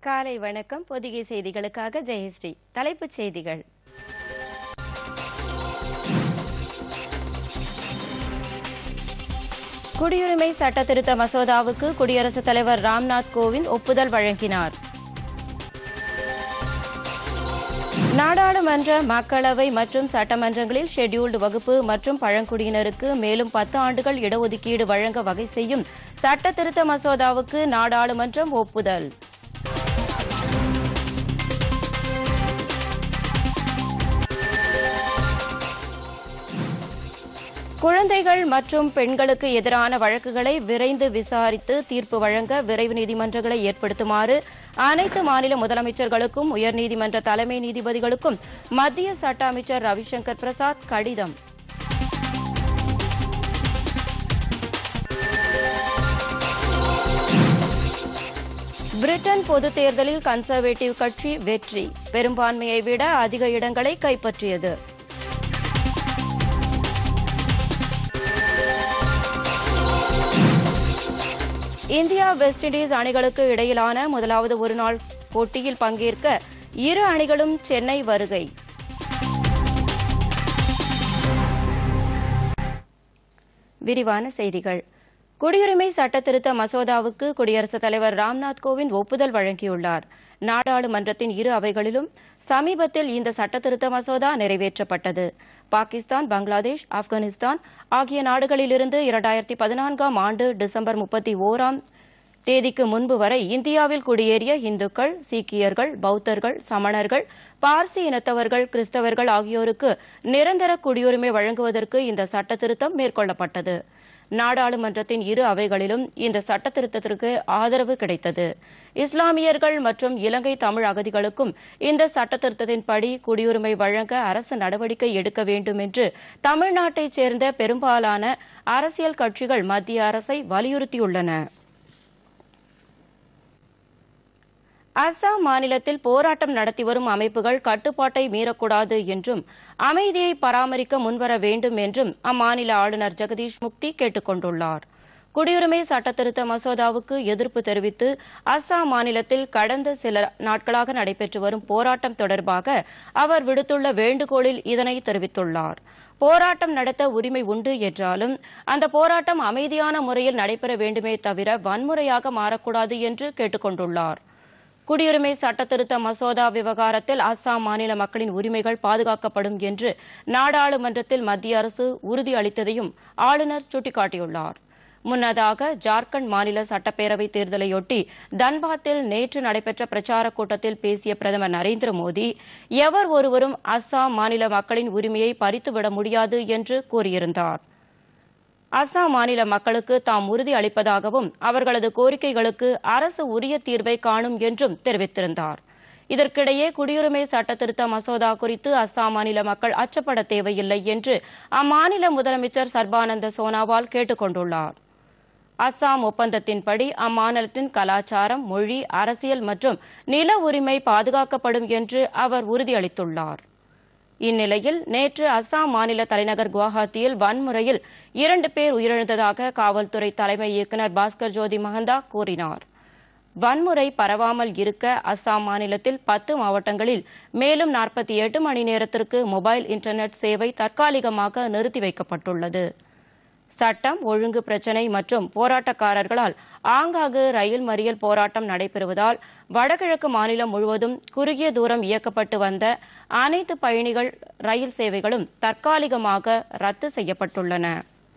காலை வணக்கம் பொதிகை செய்திகளுக்காக ஜெயஸ்ரீ தலைப்புச் செய்திகள் குடியுரிமை சட்ட திருத்த மசோதாவுக்கு குடியரசுத் தலைவர் ராம்நாத் கோவிந்த் ஒப்புதல் வழங்கினார் நாடாளுமன்ற மக்களவை மற்றும் சட்டமன்றங்களில் ஷெட்யூல்டு வகுப்பு மற்றும் பழங்குடியினருக்கு மேலும் பத்து ஆண்டுகள் இடஒதுக்கீடு வழங்க வகை செய்யும் சட்ட திருத்த மசோதாவுக்கு நாடாளுமன்றம் ஒப்புதல் குழந்தைகள் மற்றும் பெண்களுக்கு எதிரான வழக்குகளை விரைந்து விசாரித்து தீர்ப்பு வழங்க விரைவு நீதிமன்றங்களை ஏற்படுத்துமாறு அனைத்து மாநில முதலமைச்சர்களுக்கும் உயர்நீதிமன்ற தலைமை நீதிபதிகளுக்கும் மத்திய சட்ட அமைச்சர் ரவிசங்கர் பிரசாத் கடிதம் பிரிட்டன் பொதுத் தேர்தலில் கன்சர்வேட்டிவ் கட்சி வெற்றி பெரும்பான்மையை விட அதிக இடங்களை கைப்பற்றியது இந்தியா வெஸ்ட் இண்டீஸ் அணிகளுக்கு இடையிலான முதலாவது ஒருநாள் போட்டியில் பங்கேற்க இரு அணிகளும் சென்னை வருகை விரிவான செய்திகள் குடியுரிமை சட்ட திருத்த மசோதாவுக்கு குடியரசுத் தலைவர் ராம்நாத் கோவிந்த் ஒப்புதல் வழங்கியுள்ளார் நாடாளுமன்றத்தின் இரு அவைகளிலும் சமீபத்தில் இந்த சட்ட திருத்த மசோதா நிறைவேற்றப்பட்டது பாகிஸ்தான் பங்களாதேஷ் ஆப்கானிஸ்தான் ஆகிய நாடுகளிலிருந்து இரண்டாயிரத்தி பதினான்காம் ஆண்டு டிசம்பர் முப்பத்தி ஓராம் தேதிக்கு முன்பு வரை இந்தியாவில் குடியேறிய இந்துக்கள் சீக்கியர்கள் பௌத்தர்கள் சமணர்கள் பார்சி இனத்தவர்கள் கிறிஸ்தவர்கள் ஆகியோருக்கு நிரந்தர குடியுரிமை வழங்குவதற்கு இந்த சட்ட திருத்தம் மேற்கொள்ளப்பட்டது நாடாளுமன்றத்தின் இரு அவைகளிலும் இந்த சட்ட திருத்தத்திற்கு ஆதரவு கிடைத்தது இஸ்லாமியர்கள் மற்றும் இலங்கை தமிழ் அகதிகளுக்கும் இந்த சட்ட திருத்தத்தின்படி குடியுரிமை வழங்க அரசு நடவடிக்கை எடுக்க வேண்டும் என்று தமிழ்நாட்டைச் சேர்ந்த பெரும்பாலான அரசியல் கட்சிகள் மத்திய அரசை வலியுறுத்தியுள்ளன அஸ்ஸாம் மாநிலத்தில் போராட்டம் நடத்தி வரும் அமைப்புகள் கட்டுப்பாட்டை மீறக்கூடாது என்றும் அமைதியை பராமரிக்க முன்வர வேண்டும் என்றும் அம்மாநில ஆளுநர் ஜெகதீஷ் முக்தி கேட்டுக் கொண்டுள்ளார் குடியுரிமை சட்டத்திருத்த மசோதாவுக்கு எதிர்ப்பு தெரிவித்து அஸ்ஸாம் மாநிலத்தில் கடந்த சில நாட்களாக நடைபெற்று வரும் போராட்டம் தொடர்பாக அவர் விடுத்துள்ள வேண்டுகோளில் இதனை தெரிவித்துள்ளார் போராட்டம் நடத்த உரிமை உண்டு என்றாலும் அந்த போராட்டம் அமைதியான முறையில் நடைபெற வேண்டுமே தவிர வன்முறையாக மாறக்கூடாது என்று கேட்டுக் கொண்டுள்ளார் குடியுரிமை சட்டத்திருத்த மசோதா விவகாரத்தில் அஸ்ஸாம் மாநில மக்களின் உரிமைகள் பாதுகாக்கப்படும் என்று நாடாளுமன்றத்தில் மத்திய அரசு உறுதியளித்ததையும் ஆளுநர் சுட்டிக்காட்டியுள்ளார் முன்னதாக ஜார்க்கண்ட் மாநில சட்டப்பேரவை தேர்தலையொட்டி தன்பாத்தில் நேற்று நடைபெற்ற பிரச்சாரக் கூட்டத்தில் பேசிய பிரதமர் நரேந்திர மோடி எவர் ஒருவரும் அஸ்ஸாம் மாநில மக்களின் உரிமையை பறித்துவிட முடியாது என்று கூறியிருந்தார் அஸ்ஸாம் மாநில மக்களுக்கு தாம் உறுதி அளிப்பதாகவும் அவர்களது கோரிக்கைகளுக்கு அரசு உரிய தீர்வை காணும் என்றும் தெரிவித்திருந்தார் இதற்கிடையே குடியுரிமை சட்ட திருத்த மசோதா குறித்து அஸ்ஸாம் மாநில மக்கள் அச்சப்பட தேவையில்லை என்று அம்மாநில முதலமைச்சர் சர்பானந்த சோனாவால் கேட்டுக் கொண்டுள்ளார் அஸ்ஸாம் ஒப்பந்தத்தின்படி அம்மாநிலத்தின் கலாச்சாரம் மொழி அரசியல் மற்றும் நில உரிமை பாதுகாக்கப்படும் என்று அவர் உறுதியளித்துள்ளார் இந்நிலையில் நேற்று அஸ்ஸாம் மாநில தலைநகர் குவஹாத்தியில் வன்முறையில் இரண்டு பேர் உயிரிழந்ததாக காவல்துறை தலைமை இயக்குநர் பாஸ்கர் ஜோதி மகந்தா கூறினார் வன்முறை பரவாமல் இருக்க அஸ்ஸாம் மாநிலத்தில் பத்து மாவட்டங்களில் மேலும் நாற்பத்தி எட்டு மணி நேரத்திற்கு மொபைல் இன்டர்நெட் சேவை தற்காலிகமாக நிறுத்தி வைக்கப்பட்டுள்ளது சட்டம் ஒழுங்கு பிரச்சினை மற்றும் போராட்டக்காரர்களால் ஆங்காங்கு ரயில் மறியல் போராட்டம் நடைபெறுவதால் வடகிழக்கு மாநிலம் முழுவதும் குறுகிய தூரம் இயக்கப்பட்டு வந்த அனைத்து பயணிகள் ரயில் சேவைகளும் தற்காலிகமாக ரத்து செய்யப்பட்டுள்ளன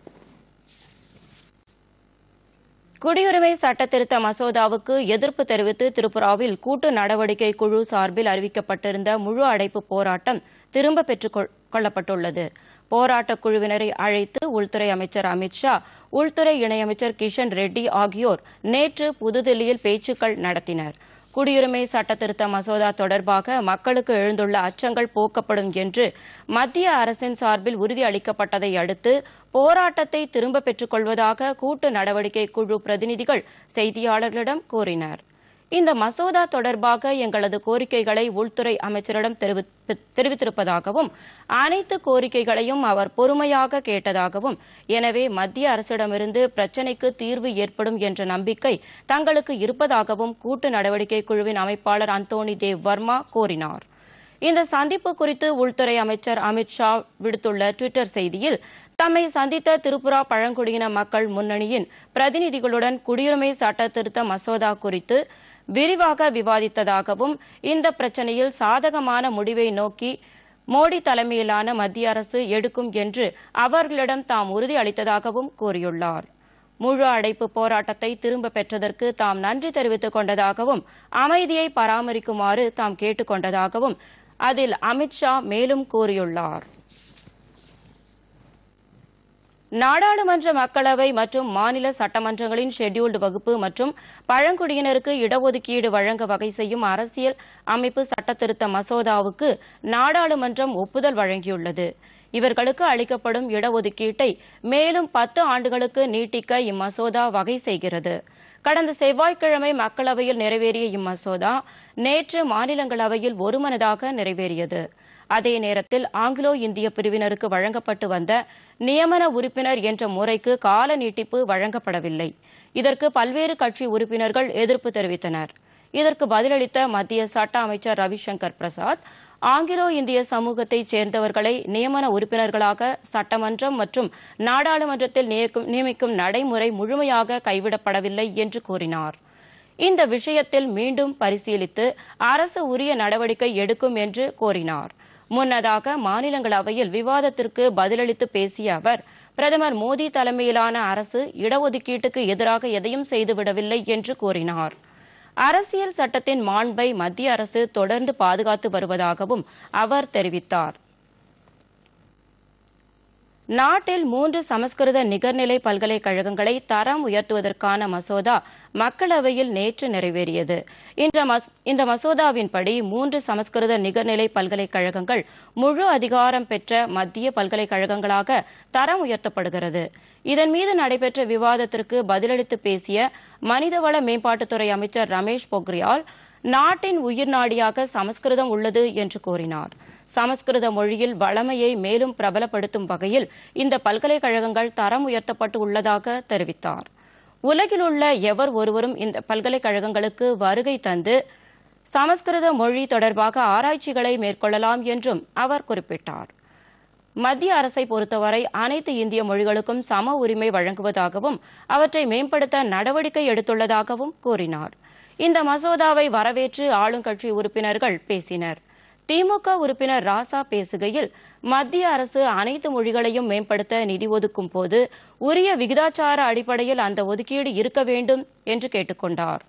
குடியுரிமை சட்டத்திருத்த மசோதாவுக்கு எதிர்ப்பு தெரிவித்து திரிபுராவில் கூட்டு நடவடிக்கை குழு சார்பில் அறிவிக்கப்பட்டிருந்த முழு அடைப்பு போராட்டம் திரும்ப பெற்றுக் கொள்ளப்பட்டுள்ளது போராட்டக் குழுவினரை அழைத்து உள்துறை அமைச்சர் அமித் ஷா உள்துறை இணையமைச்சர் கிஷன் ரெட்டி ஆகியோர் நேற்று புதுதில்லியில் பேச்சுக்கள் நடத்தினர் குடியுரிமை சட்டத்திருத்த மசோதா தொடர்பாக மக்களுக்கு எழுந்துள்ள அச்சங்கள் போக்கப்படும் என்று மத்திய அரசின் சார்பில் உறுதியளிக்கப்பட்டதை அடுத்து போராட்டத்தை திரும்ப பெற்றுக் கொள்வதாக கூட்டு நடவடிக்கை குழு பிரதிநிதிகள் செய்தியாளர்களிடம் கூறினர் இந்த மசோதா தொடர்பாக எங்களது கோரிக்கைகளை உள்துறை அமைச்சரிடம் தெரிவித்து- தெரிவித்திருப்பதாகவும் அனைத்து கோரிக்கைகளையும் அவர் பொறுமையாக கேட்டதாகவும் எனவே மத்திய அரசிடமிருந்து பிரச்சினைக்கு தீர்வு ஏற்படும் என்ற நம்பிக்கை தங்களுக்கு இருப்பதாகவும் கூட்டு நடவடிக்கை குழுவின் அமைப்பாளர் அந்தோணி தேவ் வர்மா கூறினார் இந்த சந்திப்பு குறித்து உள்துறை அமைச்சர் அமித் ஷா விடுத்துள்ள டுவிட்டர் செய்தியில் தம்மை சந்தித்த திரிபுரா பழங்குடியின மக்கள் முன்னணியின் பிரதிநிதிகளுடன் குடியுரிமை சட்ட திருத்த மசோதா குறித்து விரிவாக விவாதித்ததாகவும் இந்த பிரச்சனையில் சாதகமான முடிவை நோக்கி மோடி தலைமையிலான மத்திய அரசு எடுக்கும் என்று அவர்களிடம் தாம் உறுதி அளித்ததாகவும் கூறியுள்ளார் முழு அடைப்பு போராட்டத்தை திரும்ப பெற்றதற்கு தாம் நன்றி தெரிவித்துக் கொண்டதாகவும் அமைதியை பராமரிக்குமாறு தாம் கேட்டுக் கொண்டதாகவும் அதில் அமித்ஷா மேலும் கூறியுள்ளார் நாடாளுமன்ற மக்களவை மற்றும் மாநில சட்டமன்றங்களின் ஷெட்யூல்டு வகுப்பு மற்றும் பழங்குடியினருக்கு இடஒதுக்கீடு வழங்க வகை செய்யும் அரசியல் அமைப்பு சட்டத்திருத்த மசோதாவுக்கு நாடாளுமன்றம் ஒப்புதல் வழங்கியுள்ளது இவர்களுக்கு அளிக்கப்படும் இடஒதுக்கீட்டை மேலும் பத்து ஆண்டுகளுக்கு நீட்டிக்க இம்மசோதா வகை செய்கிறது கடந்த செவ்வாய்க்கிழமை மக்களவையில் நிறைவேறிய இம்மசோதா நேற்று மாநிலங்களவையில் ஒருமனதாக நிறைவேறியது அதே நேரத்தில் ஆங்கிலோ இந்திய பிரிவினருக்கு வழங்கப்பட்டு வந்த நியமன உறுப்பினர் என்ற முறைக்கு கால நீட்டிப்பு வழங்கப்படவில்லை இதற்கு பல்வேறு கட்சி உறுப்பினர்கள் எதிர்ப்பு தெரிவித்தனர் இதற்கு பதிலளித்த மத்திய சட்ட அமைச்சர் ரவிசங்கர் பிரசாத் ஆங்கிலோ இந்திய சமூகத்தைச் சேர்ந்தவர்களை நியமன உறுப்பினர்களாக சட்டமன்றம் மற்றும் நாடாளுமன்றத்தில் நியக்கும்- நியமிக்கும் நடைமுறை முழுமையாக கைவிடப்படவில்லை என்று கூறினார் இந்த விஷயத்தில் மீண்டும் பரிசீலித்து அரசு உரிய நடவடிக்கை எடுக்கும் என்று கோரினார் முன்னதாக மாநிலங்களவையில் விவாதத்திற்கு பதிலளித்து பேசிய அவர் பிரதமர் மோடி தலைமையிலான அரசு இடஒதுக்கீட்டுக்கு எதிராக எதையும் செய்துவிடவில்லை என்று கூறினார் அரசியல் சட்டத்தின் மாண்பை மத்திய அரசு தொடர்ந்து பாதுகாத்து வருவதாகவும் அவர் தெரிவித்தார் நாட்டில் மூன்று சமஸ்கிருத நிகர்நிலை பல்கலைக்கழகங்களை தரம் உயர்த்துவதற்கான மசோதா மக்களவையில் நேற்று நிறைவேறியது இந்த மஸ்- இந்த மசோதாவின்படி மூன்று சமஸ்கிருத நிகர்நிலை பல்கலைக்கழகங்கள் முழு அதிகாரம் பெற்ற மத்திய பல்கலைக்கழகங்களாக தரம் உயர்த்தப்படுகிறது இதன் மீது நடைபெற்ற விவாதத்திற்கு பதிலளித்து பேசிய மனிதவள மேம்பாட்டுத்துறை அமைச்சர் ரமேஷ் பொக்ரியால் நாட்டின் உயிர்நாடியாக சமஸ்கிருதம் உள்ளது என்று கூறினார் சமஸ்கிருத மொழியில் வளமையை மேலும் பிரபலப்படுத்தும் வகையில் இந்த பல்கலைக்கழகங்கள் தரம் உயர்த்தப்பட்டு உள்ளதாக தெரிவித்தார் உலகில் உள்ள எவர் ஒருவரும் இந்த பல்கலைக்கழகங்களுக்கு வருகை தந்து சமஸ்கிருத மொழி தொடர்பாக ஆராய்ச்சிகளை மேற்கொள்ளலாம் என்றும் அவர் குறிப்பிட்டார் மத்திய அரசை பொறுத்தவரை அனைத்து இந்திய மொழிகளுக்கும் சம உரிமை வழங்குவதாகவும் அவற்றை மேம்படுத்த நடவடிக்கை எடுத்துள்ளதாகவும் கூறினார் இந்த மசோதாவை வரவேற்று ஆளுங்கட்சி உறுப்பினர்கள் பேசினர் திமுக உறுப்பினர் ராசா பேசுகையில் மத்திய அரசு அனைத்து மொழிகளையும் மேம்படுத்த நிதி ஒதுக்கும் போது உரிய விகிதாச்சார அடிப்படையில் அந்த ஒதுக்கீடு இருக்க வேண்டும் என்று கேட்டுக்கொண்டார்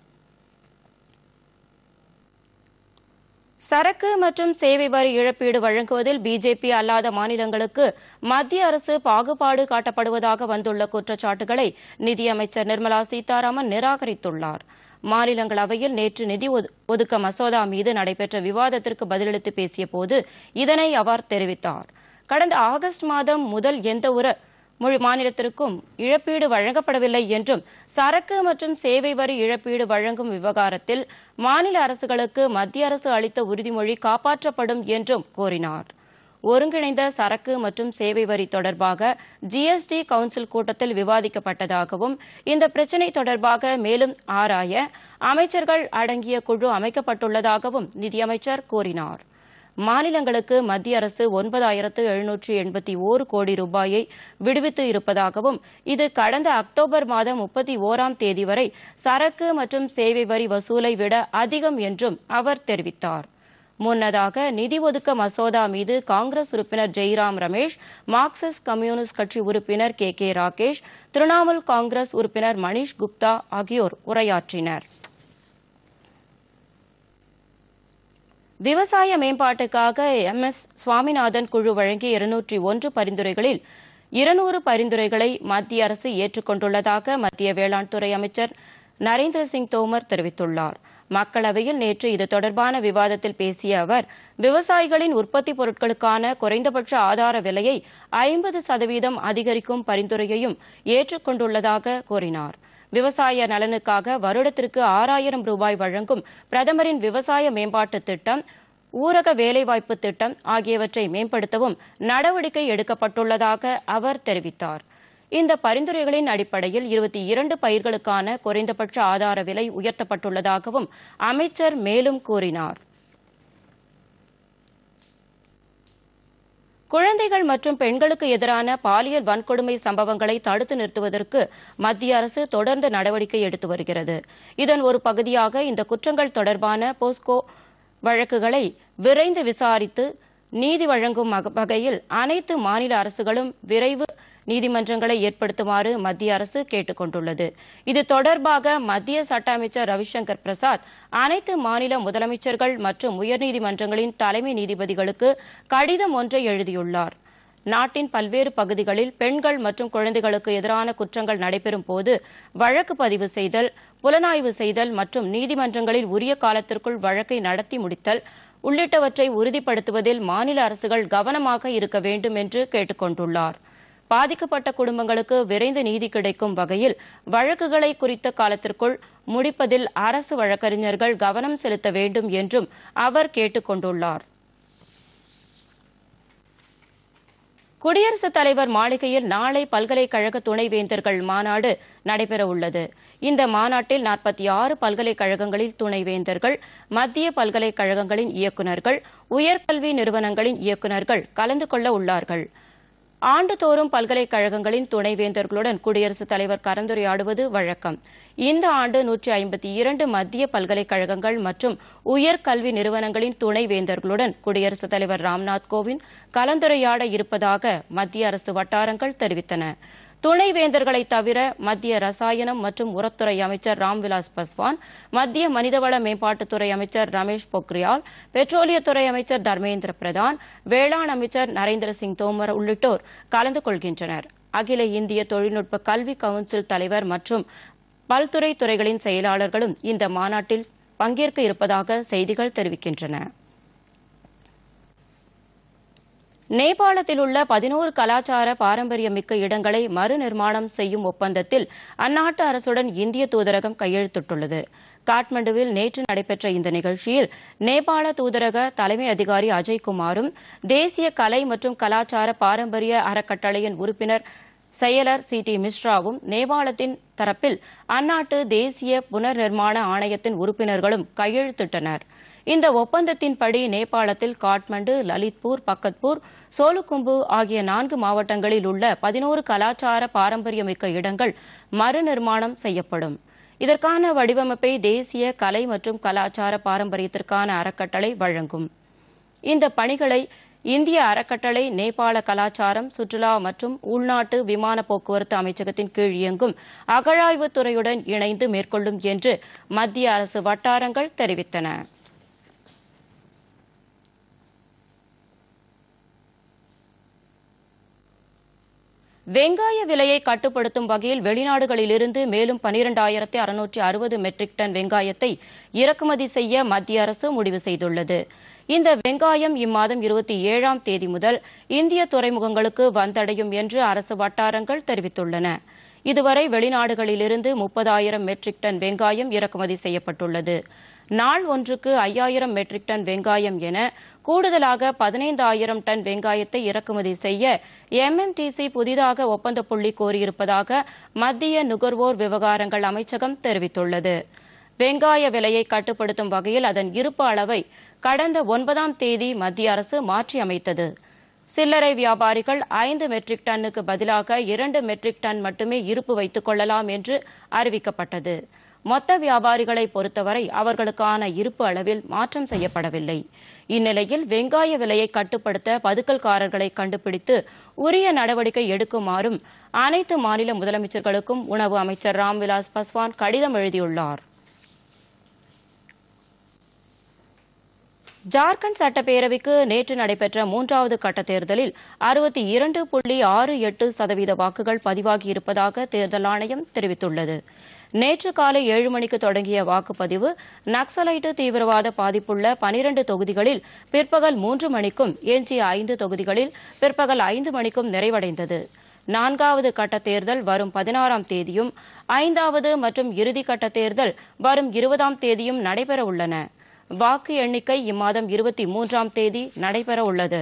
சரக்கு மற்றும் சேவை வரி இழப்பீடு வழங்குவதில் பிஜேபி அல்லாத மாநிலங்களுக்கு மத்திய அரசு பாகுபாடு காட்டப்படுவதாக வந்துள்ள குற்றச்சாட்டுகளை நிதியமைச்சர் நிர்மலா சீதாராமன் நிராகரித்துள்ளார் மாநிலங்களவையில் நேற்று நிதி ஒது- ஒதுக்க மசோதா மீது நடைபெற்ற விவாதத்திற்கு பதிலளித்து பேசிய போது இதனை அவர் தெரிவித்தார் கடந்த ஆகஸ்ட் மாதம் முதல் எந்த ஒரு மொழி மாநிலத்திற்கும் இழப்பீடு வழங்கப்படவில்லை என்றும் சரக்கு மற்றும் சேவை வரி இழப்பீடு வழங்கும் விவகாரத்தில் மாநில அரசுகளுக்கு மத்திய அரசு அளித்த உறுதிமொழி காப்பாற்றப்படும் என்றும் கூறினார் ஒருங்கிணைந்த சரக்கு மற்றும் சேவை வரி தொடர்பாக ஜிஎஸ்டி கவுன்சில் கூட்டத்தில் விவாதிக்கப்பட்டதாகவும் இந்த பிரச்சினை தொடர்பாக மேலும் ஆராய அமைச்சர்கள் அடங்கிய குழு அமைக்கப்பட்டுள்ளதாகவும் நிதியமைச்சர் கூறினார் மாநிலங்களுக்கு மத்திய அரசு ஒன்பதாயிரத்து எழுநூற்று எண்பத்தி ஓரு கோடி ரூபாயை விடுவித்து இருப்பதாகவும் இது கடந்த அக்டோபர் மாதம் முப்பத்தி ஓராம் தேதி வரை சரக்கு மற்றும் சேவை வரி வசூலை விட அதிகம் என்றும் அவர் தெரிவித்தார் முன்னதாக நிதி ஒதுக்க மசோதா மீது காங்கிரஸ் உறுப்பினர் ஜெய்ராம் ரமேஷ் மார்க்சிஸ்ட் கம்யூனிஸ்ட் கட்சி உறுப்பினர் கே கே ராகேஷ் திரிணாமுல் காங்கிரஸ் உறுப்பினர் மணிஷ் குப்தா ஆகியோர் உரையாற்றினர் விவசாய மேம்பாட்டுக்காக எம் எஸ் சுவாமிநாதன் குழு வழங்கிய இருநூற்றி ஒன்று பரிந்துரைகளில் இருநூறு பரிந்துரைகளை மத்திய அரசு ஏற்றுக்கொண்டுள்ளதாக மத்திய வேளாண் துறை அமைச்சர் நரேந்திர சிங் தோமர் தெரிவித்துள்ளார் மக்களவையில் நேற்று இது தொடர்பான விவாதத்தில் பேசிய அவர் விவசாயிகளின் உற்பத்தி பொருட்களுக்கான குறைந்தபட்ச ஆதார விலையை ஐம்பது சதவீதம் அதிகரிக்கும் பரிந்துரையையும் ஏற்றுக்கொண்டுள்ளதாக கூறினார் விவசாய நலனுக்காக வருடத்திற்கு ஆறாயிரம் ரூபாய் வழங்கும் பிரதமரின் விவசாய மேம்பாட்டு திட்டம் ஊரக வேலைவாய்ப்பு திட்டம் ஆகியவற்றை மேம்படுத்தவும் நடவடிக்கை எடுக்கப்பட்டுள்ளதாக அவர் தெரிவித்தார் இந்த பரிந்துரைகளின் அடிப்படையில் இருபத்தி இரண்டு பயிர்களுக்கான குறைந்தபட்ச ஆதார விலை உயர்த்தப்பட்டுள்ளதாகவும் அமைச்சர் மேலும் கூறினார் குழந்தைகள் மற்றும் பெண்களுக்கு எதிரான பாலியல் வன்கொடுமை சம்பவங்களை தடுத்து நிறுத்துவதற்கு மத்திய அரசு தொடர்ந்து நடவடிக்கை எடுத்து வருகிறது இதன் ஒரு பகுதியாக இந்த குற்றங்கள் தொடர்பான போஸ்கோ வழக்குகளை விரைந்து விசாரித்து நீதி வழங்கும் வக- வகையில் அனைத்து மாநில அரசுகளும் விரைவு நீதிமன்றங்களை ஏற்படுத்துமாறு மத்திய அரசு கேட்டுக் கொண்டுள்ளது இது தொடர்பாக மத்திய சட்ட அமைச்சர் ரவிசங்கர் பிரசாத் அனைத்து மாநில முதலமைச்சர்கள் மற்றும் உயர்நீதிமன்றங்களின் தலைமை நீதிபதிகளுக்கு கடிதம் ஒன்றை எழுதியுள்ளார் நாட்டின் பல்வேறு பகுதிகளில் பெண்கள் மற்றும் குழந்தைகளுக்கு எதிரான குற்றங்கள் நடைபெறும் போது வழக்கு பதிவு செய்தல் புலனாய்வு செய்தல் மற்றும் நீதிமன்றங்களில் உரிய காலத்திற்குள் வழக்கை நடத்தி முடித்தல் உள்ளிட்டவற்றை உறுதிப்படுத்துவதில் மாநில அரசுகள் கவனமாக இருக்க வேண்டும் என்று கேட்டுக் கொண்டுள்ளார் பாதிக்கப்பட்ட குடும்பங்களுக்கு விரைந்து நீதி கிடைக்கும் வகையில் வழக்குகளை குறித்த காலத்திற்குள் முடிப்பதில் அரசு வழக்கறிஞர்கள் கவனம் செலுத்த வேண்டும் என்றும் அவர் கேட்டுக் கொண்டுள்ளார் குடியரசுத் தலைவர் மாளிகையில் நாளை பல்கலைக்கழக துணைவேந்தர்கள் மாநாடு நடைபெறவுள்ளது இந்த மாநாட்டில் நாற்பத்தி ஆறு பல்கலைக்கழகங்களில் துணைவேந்தர்கள் மத்திய பல்கலைக்கழகங்களின் இயக்குநர்கள் உயர்கல்வி நிறுவனங்களின் இயக்குநர்கள் கலந்து கொள்ள உள்ளார்கள் ஆண்டுதோறும் பல்கலைக்கழகங்களின் துணைவேந்தர்களுடன் குடியரசுத் தலைவர் கலந்துரையாடுவது வழக்கம் இந்த ஆண்டு நூற்றி ஐம்பத்தி இரண்டு மத்திய பல்கலைக்கழகங்கள் மற்றும் உயர்கல்வி நிறுவனங்களின் துணைவேந்தர்களுடன் குடியரசுத் தலைவர் ராம்நாத் கோவிந்த் கலந்துரையாட இருப்பதாக மத்திய அரசு வட்டாரங்கள் தெரிவித்தன துணைவேந்தர்களை தவிர மத்திய ரசாயனம் மற்றும் உரத்துறை அமைச்சர் ராம்விலாஸ் பஸ்வான் மத்திய மனிதவள மேம்பாட்டுத்துறை அமைச்சர் ரமேஷ் பொக்ரியால் பெட்ரோலியத்துறை அமைச்சர் தர்மேந்திர பிரதான் வேளாண் அமைச்சர் நரேந்திர சிங் தோமர் உள்ளிட்டோர் கலந்து கொள்கின்றனர் அகில இந்திய தொழில்நுட்ப கல்வி கவுன்சில் தலைவர் மற்றும் பல்துறை துறைகளின் செயலாளர்களும் இந்த மாநாட்டில் பங்கேற்க இருப்பதாக செய்திகள் தெரிவிக்கின்றன நேபாளத்தில் உள்ள பதினோரு கலாச்சார பாரம்பரியமிக்க இடங்களை மறுநிர்மாணம் செய்யும் ஒப்பந்தத்தில் அந்நாட்டு அரசுடன் இந்திய தூதரகம் கையெழுத்திட்டுள்ளது காட்மண்டுவில் நேற்று நடைபெற்ற இந்த நிகழ்ச்சியில் நேபாள தூதரக தலைமை அதிகாரி அஜய்குமாரும் தேசிய கலை மற்றும் கலாச்சார பாரம்பரிய அறக்கட்டளையின் உறுப்பினர் செயலர் சி டி மிஸ்ராவும் நேபாளத்தின் தரப்பில் அந்நாட்டு தேசிய புனர்நிர்மாண ஆணையத்தின் உறுப்பினர்களும் கையெழுத்திட்டனர் இந்த ஒப்பந்தத்தின்படி நேபாளத்தில் காட்மண்டு லலித்பூர் பக்கத்பூர் சோலுகும்பு ஆகிய நான்கு மாவட்டங்களில் உள்ள பதினோரு கலாச்சார பாரம்பரியமிக்க இடங்கள் மறுநிர்மாணம் செய்யப்படும் இதற்கான வடிவமைப்பை தேசிய கலை மற்றும் கலாச்சார பாரம்பரியத்திற்கான அறக்கட்டளை வழங்கும் இந்த பணிகளை இந்திய அறக்கட்டளை நேபாள கலாச்சாரம் சுற்றுலா மற்றும் உள்நாட்டு விமான போக்குவரத்து அமைச்சகத்தின் கீழ் இயங்கும் அகழாய்வுத் துறையுடன் இணைந்து மேற்கொள்ளும் என்று மத்திய அரசு வட்டாரங்கள் தெரிவித்தன வெங்காய விலையை கட்டுப்படுத்தும் வகையில் வெளிநாடுகளிலிருந்து மேலும் பனிரெண்டாயிரத்தி அறுநூற்றி அறுபது மெட்ரிக் டன் வெங்காயத்தை இறக்குமதி செய்ய மத்திய அரசு முடிவு செய்துள்ளது இந்த வெங்காயம் இம்மாதம் இருபத்தி ஏழாம் தேதி முதல் இந்திய துறைமுகங்களுக்கு வந்தடையும் என்று அரசு வட்டாரங்கள் தெரிவித்துள்ளன இதுவரை வெளிநாடுகளிலிருந்து முப்பதாயிரம் மெட்ரிக் டன் வெங்காயம் இறக்குமதி செய்யப்பட்டுள்ளது நாள் ஒன்றுக்கு ஐயாயிரம் மெட்ரிக் டன் வெங்காயம் என கூடுதலாக பதினைந்தாயிரம் டன் வெங்காயத்தை இறக்குமதி செய்ய எம்எம்டிசி புதிதாக ஒப்பந்த புள்ளி கோரியிருப்பதாக மத்திய நுகர்வோர் விவகாரங்கள் அமைச்சகம் தெரிவித்துள்ளது வெங்காய விலையை கட்டுப்படுத்தும் வகையில் அதன் இருப்பு அளவை கடந்த ஒன்பதாம் தேதி மத்திய அரசு மாற்றி அமைத்தது சில்லறை வியாபாரிகள் ஐந்து மெட்ரிக் டன்னுக்கு பதிலாக இரண்டு மெட்ரிக் டன் மட்டுமே இருப்பு வைத்துக் கொள்ளலாம் என்று அறிவிக்கப்பட்டது மொத்த வியாபாரிகளை பொறுத்தவரை அவர்களுக்கான இருப்பு அளவில் மாற்றம் செய்யப்படவில்லை இந்நிலையில் வெங்காய விலையை கட்டுப்படுத்த பதுக்கல்காரர்களை கண்டுபிடித்து உரிய நடவடிக்கை எடுக்குமாறும் அனைத்து மாநில முதலமைச்சர்களுக்கும் உணவு அமைச்சர் ராம்விலாஸ் பஸ்வான் கடிதம் எழுதியுள்ளார் ஜார்க்கண்ட் சட்டப்பேரவைக்கு நேற்று நடைபெற்ற மூன்றாவது கட்ட தேர்தலில் அறுபத்தி இரண்டு புள்ளி ஆறு எட்டு சதவீத வாக்குகள் பதிவாகியிருப்பதாக தேர்தல் ஆணையம் தெரிவித்துள்ளது நேற்று காலை ஏழு மணிக்கு தொடங்கிய வாக்குப்பதிவு நக்சலைட்டு தீவிரவாத பாதிப்புள்ள பனிரண்டு தொகுதிகளில் பிற்பகல் மூன்று மணிக்கும் எஞ்சிய ஐந்து தொகுதிகளில் பிற்பகல் ஐந்து மணிக்கும் நிறைவடைந்தது நான்காவது கட்ட தேர்தல் வரும் பதினாறாம் தேதியும் ஐந்தாவது மற்றும் இறுதி கட்ட தேர்தல் வரும் இருபதாம் தேதியும் நடைபெற உள்ளன வாக்கு எண்ணிக்கை இம்மாதம் இருபத்தி மூன்றாம் தேதி நடைபெற உள்ளது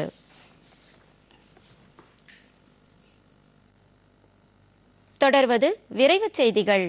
தொடர்வது விரைவுச் செய்திகள்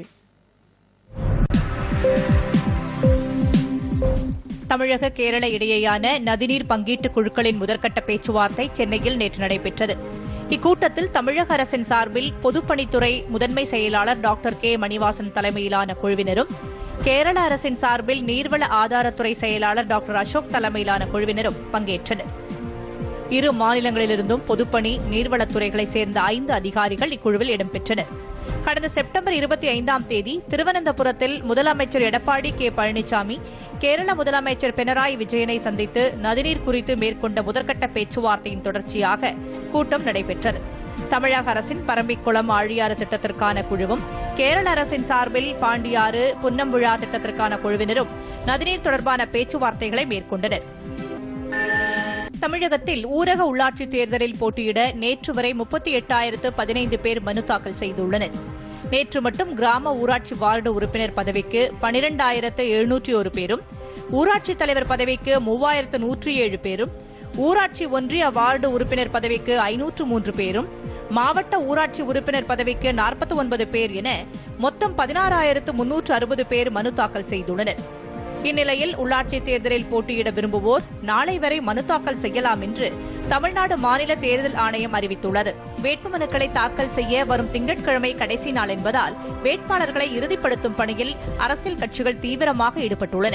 தமிழக கேரள இடையேயான நதிநீர் பங்கீட்டு குழுக்களின் முதற்கட்ட பேச்சுவார்த்தை சென்னையில் நேற்று நடைபெற்றது இக்கூட்டத்தில் தமிழக அரசின் சார்பில் பொதுப்பணித்துறை முதன்மை செயலாளர் டாக்டர் கே மணிவாசன் தலைமையிலான குழுவினரும் கேரள அரசின் சார்பில் நீர்வள ஆதாரத்துறை செயலாளர் டாக்டர் அசோக் தலைமையிலான குழுவினரும் பங்கேற்றனர் இரு மாநிலங்களிலிருந்தும் பொதுப்பணி நீர்வளத்துறைகளைச் சேர்ந்த ஐந்து அதிகாரிகள் இக்குழுவில் இடம்பெற்றனர் கடந்த செப்டம்பர் இருபத்தி ஐந்தாம் தேதி திருவனந்தபுரத்தில் முதலமைச்சர் எடப்பாடி கே பழனிசாமி கேரள முதலமைச்சர் பினராயி விஜயனை சந்தித்து நதிநீர் குறித்து மேற்கொண்ட முதற்கட்ட பேச்சுவார்த்தையின் தொடர்ச்சியாக கூட்டம் நடைபெற்றது தமிழக அரசின் பரம்பிக்குளம் ஆழியாறு திட்டத்திற்கான குழுவும் கேரள அரசின் சார்பில் பாண்டியாறு புன்னம்புழா திட்டத்திற்கான குழுவினரும் நதிநீர் தொடர்பான பேச்சுவார்த்தைகளை மேற்கொண்டனர் தமிழகத்தில் ஊரக உள்ளாட்சித் தேர்தலில் போட்டியிட நேற்று வரை முப்பத்தி எட்டாயிரத்து பதினைந்து பேர் மனு தாக்கல் செய்துள்ளனர் நேற்று மட்டும் கிராம ஊராட்சி வார்டு உறுப்பினர் பதவிக்கு பனிரெண்டாயிரத்து எழுநூற்றி ஒரு பேரும் ஊராட்சித் தலைவர் பதவிக்கு மூவாயிரத்து நூற்றி ஏழு பேரும் ஊராட்சி ஒன்றிய வார்டு உறுப்பினர் பதவிக்கு ஐநூற்று மூன்று பேரும் மாவட்ட ஊராட்சி உறுப்பினர் பதவிக்கு நாற்பத்தி ஒன்பது பேர் என மொத்தம் பதினாறாயிரத்து முன்னூற்று அறுபது பேர் மனு தாக்கல் செய்துள்ளனர் இந்நிலையில் உள்ளாட்சித் தேர்தலில் போட்டியிட விரும்புவோர் நாளை வரை மனு தாக்கல் செய்யலாம் என்று தமிழ்நாடு மாநில தேர்தல் ஆணையம் அறிவித்துள்ளது வேட்புமனுக்களை தாக்கல் செய்ய வரும் திங்கட்கிழமை கடைசி நாள் என்பதால் வேட்பாளர்களை இறுதிப்படுத்தும் பணியில் அரசியல் கட்சிகள் தீவிரமாக ஈடுபட்டுள்ளன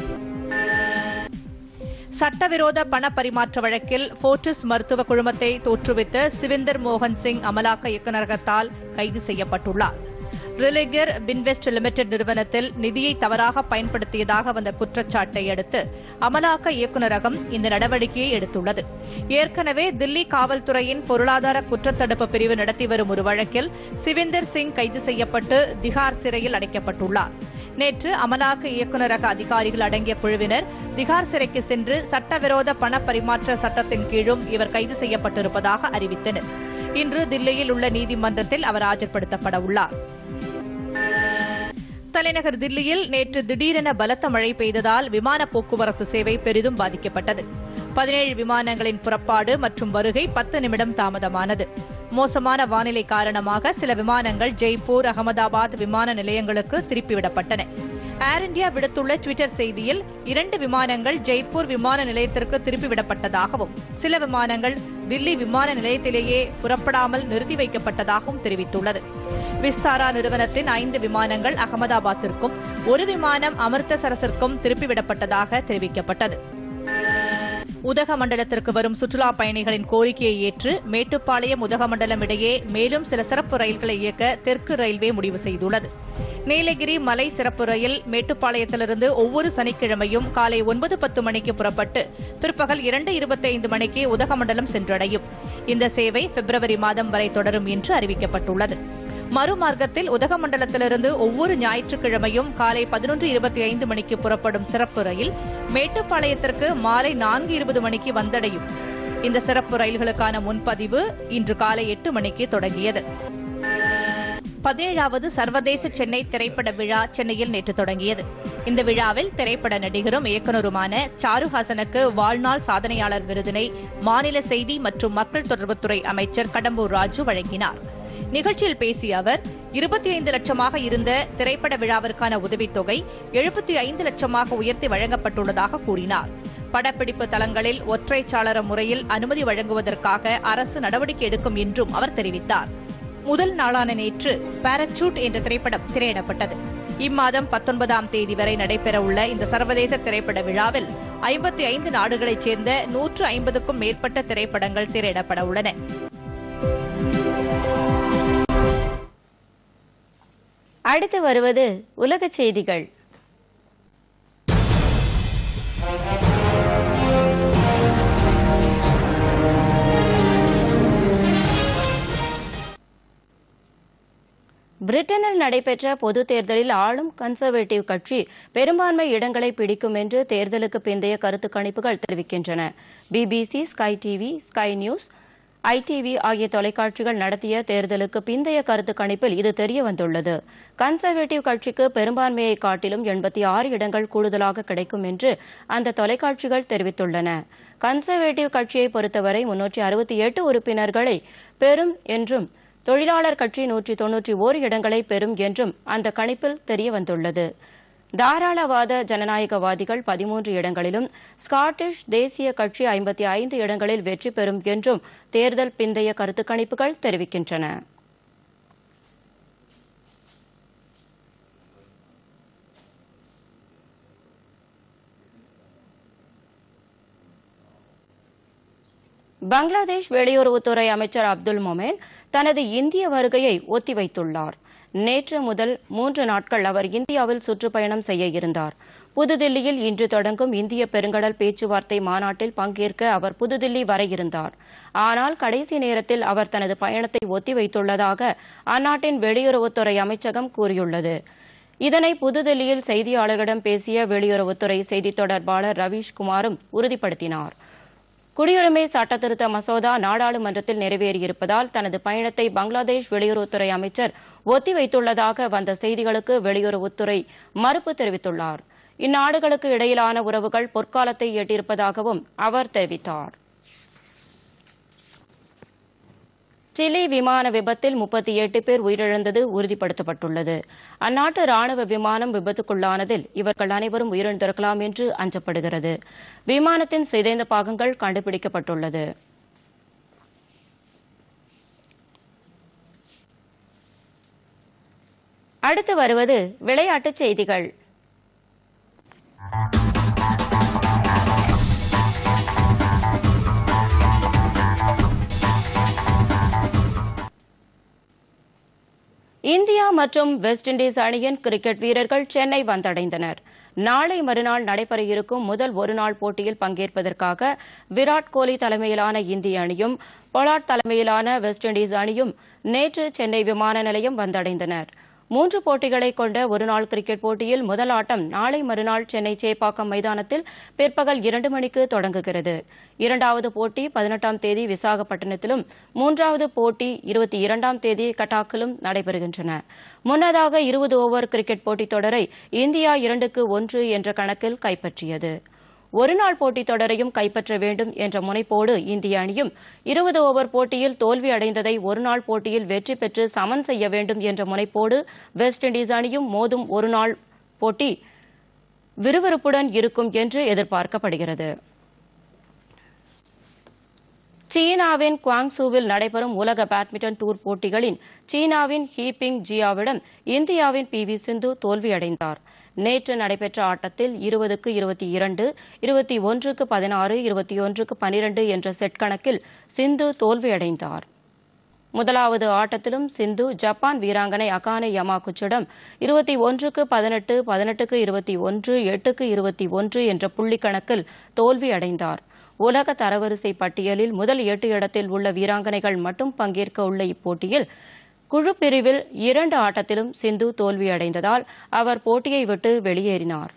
சட்டவிரோத பண பரிமாற்ற வழக்கில் போர்டிஸ் மருத்துவ குழுமத்தை தோற்றுவித்த சிவிந்தர் மோகன் சிங் அமலாக்க இயக்குநரகத்தால் கைது செய்யப்பட்டுள்ளார் ரிலிகர் பின்வெஸ்ட் லிமிடெட் நிறுவனத்தில் நிதியை தவறாக பயன்படுத்தியதாக வந்த குற்றச்சாட்டை அடுத்து அமலாக்க இயக்குநரகம் இந்த நடவடிக்கையை எடுத்துள்ளது ஏற்கனவே தில்லி காவல்துறையின் பொருளாதார குற்றத்தடுப்பு பிரிவு நடத்தி வரும் ஒரு வழக்கில் சிவிந்தர் சிங் கைது செய்யப்பட்டு திகார் சிறையில் அடைக்கப்பட்டுள்ளார் நேற்று அமலாக்க இயக்குநரக அதிகாரிகள் அடங்கிய குழுவினர் திகார் சிறைக்கு சென்று சட்டவிரோத பண பரிமாற்ற சட்டத்தின் கீழும் இவர் கைது செய்யப்பட்டிருப்பதாக அறிவித்தனர் இன்று தில்லியில் உள்ள நீதிமன்றத்தில் அவர் ஆஜர்படுத்தப்பட உள்ளார் தலைநகர் தில்லியில் நேற்று திடீரென பலத்த மழை பெய்ததால் விமான போக்குவரத்து சேவை பெரிதும் பாதிக்கப்பட்டது பதினேழு விமானங்களின் புறப்பாடு மற்றும் வருகை பத்து நிமிடம் தாமதமானது மோசமான வானிலை காரணமாக சில விமானங்கள் ஜெய்ப்பூர் அகமதாபாத் விமான நிலையங்களுக்கு திருப்பிவிடப்பட்டன ஏர் இந்தியா விடுத்துள்ள டுவிட்டர் செய்தியில் இரண்டு விமானங்கள் ஜெய்ப்பூர் விமான நிலையத்திற்கு திருப்பிவிடப்பட்டதாகவும் சில விமானங்கள் தில்லி விமான நிலையத்திலேயே புறப்படாமல் நிறுத்தி வைக்கப்பட்டதாகவும் தெரிவித்துள்ளது விஸ்தாரா நிறுவனத்தின் ஐந்து விமானங்கள் அகமதாபாத்திற்கும் ஒரு விமானம் அமிர்தசரஸிற்கும் திருப்பிவிடப்பட்டதாக தெரிவிக்கப்பட்டது உதகமண்டலத்திற்கு வரும் சுற்றுலா பயணிகளின் கோரிக்கையை ஏற்று மேட்டுப்பாளையம் உதகமண்டலம் இடையே மேலும் சில சிறப்பு ரயில்களை இயக்க தெற்கு ரயில்வே முடிவு செய்துள்ளது நீலகிரி மலை சிறப்பு ரயில் மேட்டுப்பாளையத்திலிருந்து ஒவ்வொரு சனிக்கிழமையும் காலை ஒன்பது பத்து மணிக்கு புறப்பட்டு பிற்பகல் இரண்டு இருபத்தைந்து மணிக்கு உதகமண்டலம் சென்றடையும் இந்த சேவை பிப்ரவரி மாதம் வரை தொடரும் என்று அறிவிக்கப்பட்டுள்ளது மறுமார்க்கத்தில் உதகமண்டலத்திலிருந்து ஒவ்வொரு ஞாயிற்றுக்கிழமையும் காலை பதினொன்று இருபத்தி ஐந்து மணிக்கு புறப்படும் சிறப்பு ரயில் மேட்டுப்பாளையத்திற்கு மாலை நான்கு இருபது மணிக்கு வந்தடையும் இந்த சிறப்பு ரயில்களுக்கான முன்பதிவு இன்று காலை எட்டு மணிக்கு தொடங்கியது பதினேழாவது சர்வதேச சென்னை திரைப்பட விழா சென்னையில் நேற்று தொடங்கியது இந்த விழாவில் திரைப்பட நடிகரும் இயக்குநருமான சாருஹாசனுக்கு வாழ்நாள் சாதனையாளர் விருதினை மாநில செய்தி மற்றும் மக்கள் தொடர்புத்துறை அமைச்சர் கடம்பூர் ராஜு வழங்கினார் நிகழ்ச்சியில் பேசிய அவர் இருபத்தி ஐந்து லட்சமாக இருந்த திரைப்பட விழாவிற்கான உதவித்தொகை எழுபத்தி ஐந்து லட்சமாக உயர்த்தி வழங்கப்பட்டுள்ளதாக கூறினார் படப்பிடிப்பு தளங்களில் ஒற்றைச்சாளர முறையில் அனுமதி வழங்குவதற்காக அரசு நடவடிக்கை எடுக்கும் என்றும் அவர் தெரிவித்தார் முதல் நாளான நேற்று பாரச்சூட் என்ற திரைப்படம் திரையிடப்பட்டது இம்மாதம் பத்தொன்பதாம் தேதி வரை நடைபெறவுள்ள இந்த சர்வதேச திரைப்பட விழாவில் ஐம்பத்தி ஐந்து நாடுகளைச் சேர்ந்த நூற்று ஐம்பதுக்கும் மேற்பட்ட திரைப்படங்கள் திரையிடப்பட உள்ளன அடுத்து வருவது உலக செய்திகள் பிரிட்டனில் நடைபெற்ற பொதுத் தேர்தலில் ஆளும் கன்சர்வேட்டிவ் கட்சி பெரும்பான்மை இடங்களை பிடிக்கும் என்று தேர்தலுக்கு பிந்தைய கருத்து கணிப்புகள் தெரிவிக்கின்றன BBC Sky TV Sky News ITV ஆகிய தொலைக்காட்சிகள் நடத்திய தேர்தலுக்கு பிந்தைய கருத்து கணிப்பில் இது தெரியவந்துள்ளது கன்சர்வேட்டிவ் கட்சிக்கு பெரும்பான்மையை காட்டிலும் எண்பத்தி ஆறு இடங்கள் கூடுதலாக கிடைக்கும் என்று அந்த தொலைக்காட்சிகள் தெரிவித்துள்ளன கன்சர்வேட்டிவ் கட்சியை பொறுத்தவரை முன்னூற்றி அறுபத்தி எட்டு உறுப்பினர்களை பெறும் என்றும் தொழிலாளர் கட்சி நூற்றி தொன்னூற்றி ஓரு இடங்களை பெறும் என்றும் அந்த கணிப்பில் தெரியவந்துள்ளது தாராளவாத ஜனநாயகவாதிகள் பதிமூன்று இடங்களிலும் ஸ்காட்டிஷ் தேசிய கட்சி ஐம்பத்தி ஐந்து இடங்களில் வெற்றி பெறும் என்றும் தேர்தல் பிந்தைய கருத்து கணிப்புகள் தெரிவிக்கின்றன பங்களாதேஷ் வெளியுறவுத்துறை அமைச்சர் அப்துல் மொமேன் தனது இந்திய வருகையை ஒத்திவைத்துள்ளார் நேற்று முதல் மூன்று நாட்கள் அவர் இந்தியாவில் சுற்றுப்பயணம் செய்ய இருந்தார் புதுதில்லியில் இன்று தொடங்கும் இந்திய பெருங்கடல் பேச்சுவார்த்தை மாநாட்டில் பங்கேற்க அவர் புதுதில்லி வர இருந்தார் ஆனால் கடைசி நேரத்தில் அவர் தனது பயணத்தை ஒத்திவைத்துள்ளதாக அந்நாட்டின் வெளியுறவுத்துறை அமைச்சகம் கூறியுள்ளது இதனை புதுதில்லியில் செய்தியாளர்களிடம் பேசிய வெளியுறவுத்துறை செய்தித் தொடர்பாளர் ரவீஷ் குமாரும் உறுதிப்படுத்தினார் குடியுரிமை சட்டத்திருத்த மசோதா நாடாளுமன்றத்தில் நிறைவேறியிருப்பதால் தனது பயணத்தை பங்களாதேஷ் வெளியுறவுத்துறை அமைச்சர் ஒத்திவைத்துள்ளதாக வந்த செய்திகளுக்கு வெளியுறவுத்துறை மறுப்பு தெரிவித்துள்ளார் இந்நாடுகளுக்கு இடையிலான உறவுகள் பொற்காலத்தை எட்டியிருப்பதாகவும் அவர் தெரிவித்தார் சிலி விமான விபத்தில் முப்பத்தி எட்டு பேர் உயிரிழந்தது உறுதிப்படுத்தப்பட்டுள்ளது அந்நாட்டு ராணுவ விமானம் விபத்துக்குள்ளானதில் இவர்கள் அனைவரும் உயிரிழந்திருக்கலாம் என்று அஞ்சப்படுகிறது விமானத்தின் சிதைந்த பாகங்கள் கண்டுபிடிக்கப்பட்டுள்ளது அடுத்து வருவது விளையாட்டுச் செய்திகள் இந்தியா மற்றும் வெஸ்ட் இண்டீஸ் அணியின் கிரிக்கெட் வீரர்கள் சென்னை வந்தடைந்தனர் நாளை மறுநாள் நடைபெற இருக்கும் முதல் ஒருநாள் போட்டியில் பங்கேற்பதற்காக விராட் கோலி தலைமையிலான இந்திய அணியும் பொலாட் தலைமையிலான வெஸ்ட் இண்டீஸ் அணியும் நேற்று சென்னை விமான நிலையம் வந்தடைந்தனர் மூன்று போட்டிகளை கொண்ட ஒருநாள் கிரிக்கெட் போட்டியில் முதல் ஆட்டம் நாளை மறுநாள் சென்னை சேப்பாக்கம் மைதானத்தில் பிற்பகல் இரண்டு மணிக்கு தொடங்குகிறது இரண்டாவது போட்டி பதினெட்டாம் தேதி விசாகப்பட்டினத்திலும் மூன்றாவது போட்டி இருபத்தி இரண்டாம் தேதி கட்டாக்கிலும் நடைபெறுகின்றன முன்னதாக இருபது ஓவர் கிரிக்கெட் போட்டித் தொடரை இந்தியா இரண்டுக்கு ஒன்று என்ற கணக்கில் கைப்பற்றியது ஒருநாள் போட்டித் தொடரையும் கைப்பற்ற வேண்டும் என்ற முனைப்போடு இந்திய அணியும் இருபது ஓவர் போட்டியில் தோல்வி அடைந்ததை ஒருநாள் போட்டியில் வெற்றி பெற்று சமன் செய்ய வேண்டும் என்ற முனைப்போடு வெஸ்ட் இண்டீஸ் அணியும் மோதும் ஒருநாள் போட்டி விறுவிறுப்புடன் இருக்கும் என்று எதிர்பார்க்கப்படுகிறது சீனாவின் குவாங்சூவில் நடைபெறும் உலக பேட்மிண்டன் டூர் போட்டிகளின் சீனாவின் ஹீபிங் ஜியாவிடம் இந்தியாவின் பி வி சிந்து தோல்வியடைந்தார் நேற்று நடைபெற்ற ஆட்டத்தில் இருபதுக்கு இருபத்தி இரண்டு இருபத்தி ஒன்றுக்கு பதினாறு இருபத்தி ஒன்றுக்கு பனிரண்டு என்ற செட் கணக்கில் சிந்து தோல்வியடைந்தார் முதலாவது ஆட்டத்திலும் சிந்து ஜப்பான் வீராங்கனை அகானே யமாகுச்சிடம் இருபத்தி ஒன்றுக்கு பதினெட்டு பதினெட்டுக்கு இருபத்தி ஒன்று எட்டுக்கு இருபத்தி ஒன்று என்ற புள்ளி கணக்கில் தோல்வியடைந்தார் உலக தரவரிசை பட்டியலில் முதல் எட்டு இடத்தில் உள்ள வீராங்கனைகள் மட்டும் பங்கேற்க உள்ள இப்போட்டியில் குழு பிரிவில் இரண்டு ஆட்டத்திலும் சிந்து தோல்வியடைந்ததால் அவர் போட்டியை விட்டு வெளியேறினார்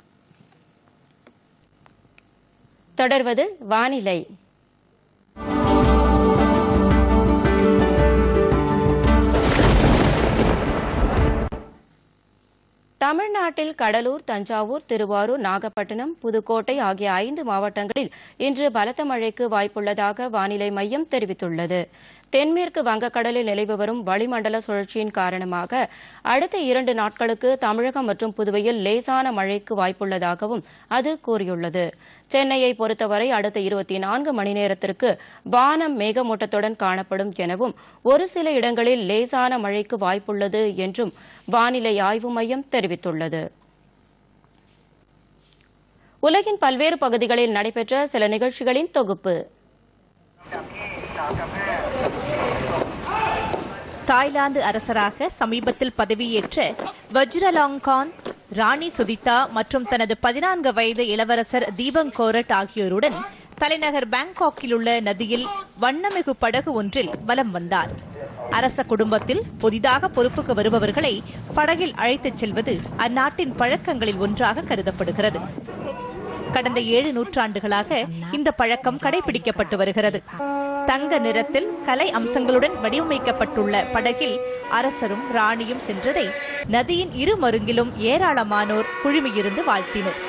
தொடர்வது வானிலை தமிழ்நாட்டில் கடலூர் தஞ்சாவூர் திருவாரூர் நாகப்பட்டினம் புதுக்கோட்டை ஆகிய ஐந்து மாவட்டங்களில் இன்று பலத்த மழைக்கு வாய்ப்புள்ளதாக வானிலை மையம் தெரிவித்துள்ளது தென்மேற்கு வங்கக்கடலில் நிலவி வரும் வளிமண்டல சுழற்சியின் காரணமாக அடுத்த இரண்டு நாட்களுக்கு தமிழகம் மற்றும் புதுவையில் லேசான மழைக்கு வாய்ப்புள்ளதாகவும் அது கூறியுள்ளது சென்னையை பொறுத்தவரை அடுத்த இருபத்தி நான்கு மணி நேரத்திற்கு வானம் மேகமூட்டத்துடன் காணப்படும் எனவும் ஒரு சில இடங்களில் லேசான மழைக்கு வாய்ப்புள்ளது என்றும் வானிலை ஆய்வு மையம் தெரிவித்துள்ளது உலகின் பல்வேறு பகுதிகளில் நடைபெற்ற சில நிகழ்ச்சிகளின் தொகுப்பு தாய்லாந்து அரசராக சமீபத்தில் பதவியேற்ற வஜ்ரலாங்கான் ராணி சுதிதா மற்றும் தனது பதினான்கு வயது இளவரசர் தீபங் கோரட் ஆகியோருடன் தலைநகர் பாங்காக்கில் உள்ள நதியில் வண்ணமிகு படகு ஒன்றில் வலம் வந்தார் அரச குடும்பத்தில் புதிதாக பொறுப்புக்கு வருபவர்களை படகில் அழைத்துச் செல்வது அந்நாட்டின் பழக்கங்களில் ஒன்றாக கருதப்படுகிறது கடந்த ஏழு நூற்றாண்டுகளாக இந்த பழக்கம் கடைபிடிக்கப்பட்டு வருகிறது தங்க நிறத்தில் கலை அம்சங்களுடன் வடிவமைக்கப்பட்டுள்ள படகில் அரசரும் ராணியும் சென்றதை நதியின் இரு மருங்கிலும் ஏராளமானோர் குழுமியிருந்து வாழ்த்தினர்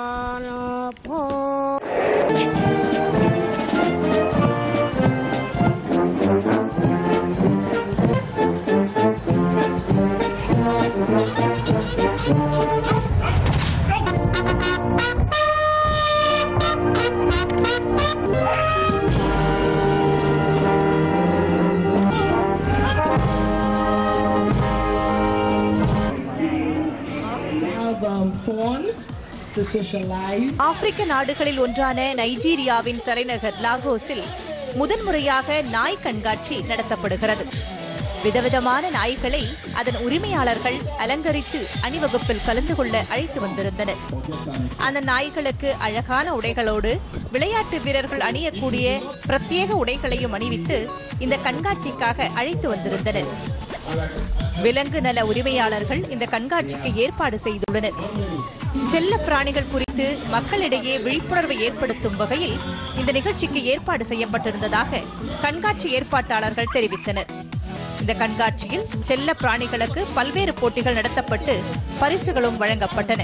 to have um, fun, to socialize. ஆப்பிரிக்க நாடுகளில் ஒன்றான நைஜீரியாவின் தலைநகர் லாகோஸில் முதன்முறையாக நாய் கண்காட்சி நடத்தப்படுகிறது விதவிதமான நாய்களை அதன் உரிமையாளர்கள் அலங்கரித்து அணிவகுப்பில் கலந்து கொள்ள அழைத்து வந்திருந்தனர் அந்த நாய்களுக்கு அழகான உடைகளோடு விளையாட்டு வீரர்கள் அணியக்கூடிய பிரத்யேக உடைகளையும் அணிவித்து இந்த கண்காட்சிக்காக அழைத்து வந்திருந்தனர் விலங்கு நல உரிமையாளர்கள் இந்த கண்காட்சிக்கு ஏற்பாடு செய்துள்ளனர் செல்ல பிராணிகள் குறித்து மக்களிடையே விழிப்புணர்வை ஏற்படுத்தும் வகையில் இந்த நிகழ்ச்சிக்கு ஏற்பாடு செய்யப்பட்டிருந்ததாக கண்காட்சி ஏற்பாட்டாளர்கள் தெரிவித்தனர் இந்த கண்காட்சியில் செல்ல பிராணிகளுக்கு பல்வேறு போட்டிகள் நடத்தப்பட்டு பரிசுகளும் வழங்கப்பட்டன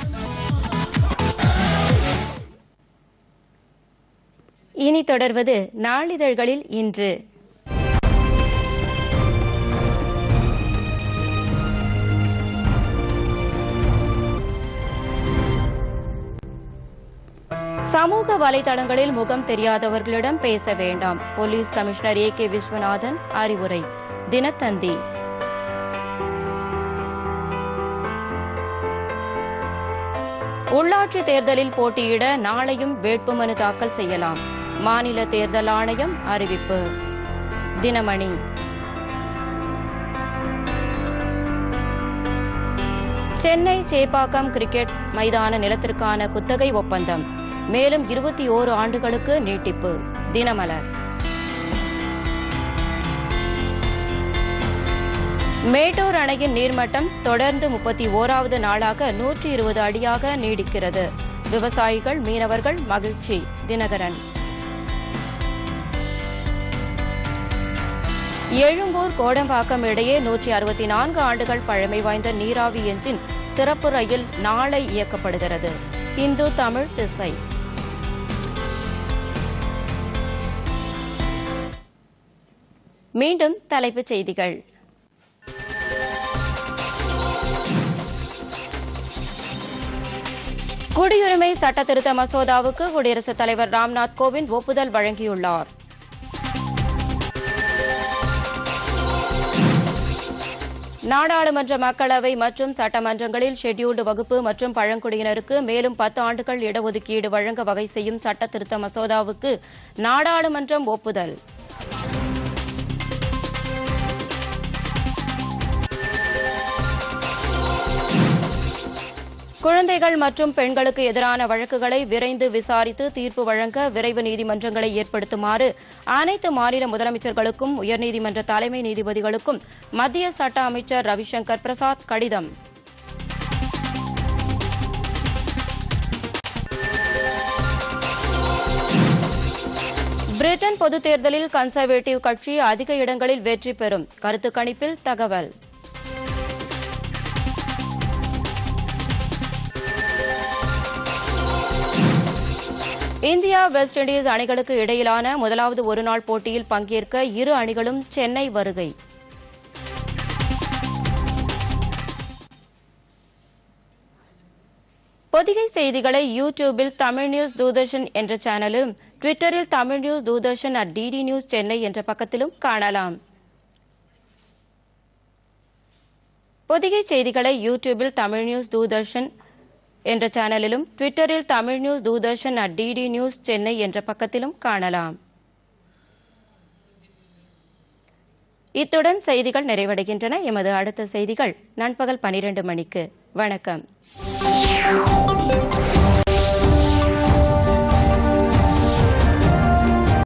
இனி தொடர்வது நாளிதழ்களில் இன்று சமூக வலைதளங்களில் முகம் தெரியாதவர்களிடம் பேச வேண்டாம் police commissioner A K Viswanathan அறிவுரை தினத்தந்தி உள்ளாட்சி தேர்தலில் போட்டியிட நாளையும் வேட்புமனு தாக்கல் செய்யலாம் மாநில தேர்தல் ஆணையம் அறிவிப்பு தினமணி சென்னை சேப்பாக்கம் கிரிக்கெட் மைதான நிலத்திற்கான குத்தகை ஒப்பந்தம் மேலும் இருபத்தி ஓரு ஆண்டுகளுக்கு நீட்டிப்பு தினமலர் மேட்டூர் அணையின் நீர்மட்டம் தொடர்ந்து முப்பத்தி ஓராவது நாளாக நூற்றி இருபது அடியாக நீடிக்கிறது விவசாயிகள் மீனவர்கள் மகிழ்ச்சி தினகரன் எழும்பூர் கோடம்பாக்கம் இடையே நூற்றி அறுபத்தி நான்கு ஆண்டுகள் பழமை வாய்ந்த நீராவி என்ஜின் சிறப்பு ரயில் நாளை இயக்கப்படுகிறது இந்து தமிழ் திசை மீண்டும் தலைப்புச் செய்திகள் குடியுரிமை சட்ட திருத்த மசோதாவுக்கு குடியரசுத் தலைவர் ராம்நாத் கோவிந்த் ஒப்புதல் வழங்கியுள்ளார் நாடாளுமன்ற மக்களவை மற்றும் சட்டமன்றங்களில் ஷெட்யூல்டு வகுப்பு மற்றும் பழங்குடியினருக்கு மேலும் பத்து ஆண்டுகள் இடஒதுக்கீடு வழங்க வகை செய்யும் சட்ட திருத்த மசோதாவுக்கு நாடாளுமன்றம் ஒப்புதல் குழந்தைகள் மற்றும் பெண்களுக்கு எதிரான வழக்குகளை விரைந்து விசாரித்து தீர்ப்பு வழங்க விரைவு நீதிமன்றங்களை ஏற்படுத்துமாறு அனைத்து மாநில முதலமைச்சர்களுக்கும் உயர்நீதிமன்ற தலைமை நீதிபதிகளுக்கும் மத்திய சட்ட அமைச்சர் ரவிசங்கர் பிரசாத் கடிதம் பிரிட்டன் பொதுத் தேர்தலில் கன்சர்வேட்டிவ் கட்சி அதிக இடங்களில் வெற்றி பெறும் கருத்து கணிப்பில் தகவல் இந்தியா வெஸ்ட் இண்டீஸ் அணிகளுக்கு இடையிலான முதலாவது ஒருநாள் போட்டியில் பங்கேற்க இரு அணிகளும் சென்னை வருகை பொதிகை செய்திகளை யூடியூபில் தமிழ் நியூஸ் தூர்தர்ஷன் என்ற சேனலிலும் ட்விட்டரில் Tamil news Doordarshan at DD news Chennai என்ற பக்கத்திலும் காணலாம் பொதிகை செய்திகளை யூடியூபில் தமிழ் நியூஸ் தூர்தர்ஷன் என்ற சேனலிலும் ட்விட்டரில் Tamil news Doordarshan at DD news Chennai என்ற பக்கத்திலும் காணலாம் இத்துடன் செய்திகள் நிறைவடைகின்றன எமது அடுத்த செய்திகள் நண்பகல் பனிரெண்டு மணிக்கு வணக்கம்